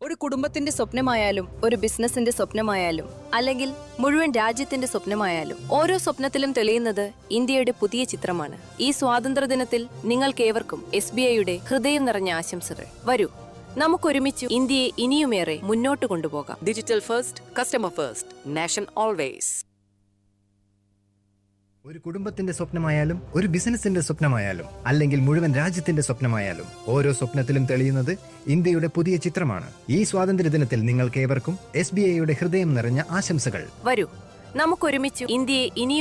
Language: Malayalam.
ഒരു കുടുംബത്തിന്റെ സ്വപ്നമായാലും ഒരു ബിസിനസിന്റെ സ്വപ്നമായാലും അല്ലെങ്കിൽ മുഴുവൻ രാജ്യത്തിന്റെ സ്വപ്നമായാലും ഓരോ സ്വപ്നത്തിലും തെളിയുന്നത് ഇന്ത്യയുടെ പുതിയ ചിത്രമാണ് ഈ സ്വാതന്ത്ര്യദിനത്തിൽ നിങ്ങൾക്കേവർക്കും എസ് ബി ഐയുടെ ഹൃദയം നിറഞ്ഞ ആശംസകൾ വരൂ നമുക്കൊരുമിച്ച് ഇന്ത്യയെ ഇനിയുമേറെ മുന്നോട്ട് കൊണ്ടുപോകാം Digital first, customer first, nation always. ഒരു കുടുംബത്തിന്റെ സ്വപ്നമായാലും ഒരു ബിസിനസിന്റെ സ്വപ്നമായാലും അല്ലെങ്കിൽ മുഴുവൻ രാജ്യത്തിന്റെ സ്വപ്നമായാലും ഓരോ സ്വപ്നത്തിലും തെളിയുന്നത് ഇന്ത്യയുടെ പുതിയ ചിത്രമാണ് ഈ സ്വാതന്ത്ര്യദിനത്തിൽ നിങ്ങൾക്ക് ഏവർക്കും എസ് ബി ഐയുടെ ഹൃദയം നിറഞ്ഞ ആശംസകൾ വരൂ നമുക്കൊരുമിച്ച് ഇന്ത്യയെ ഇനിയും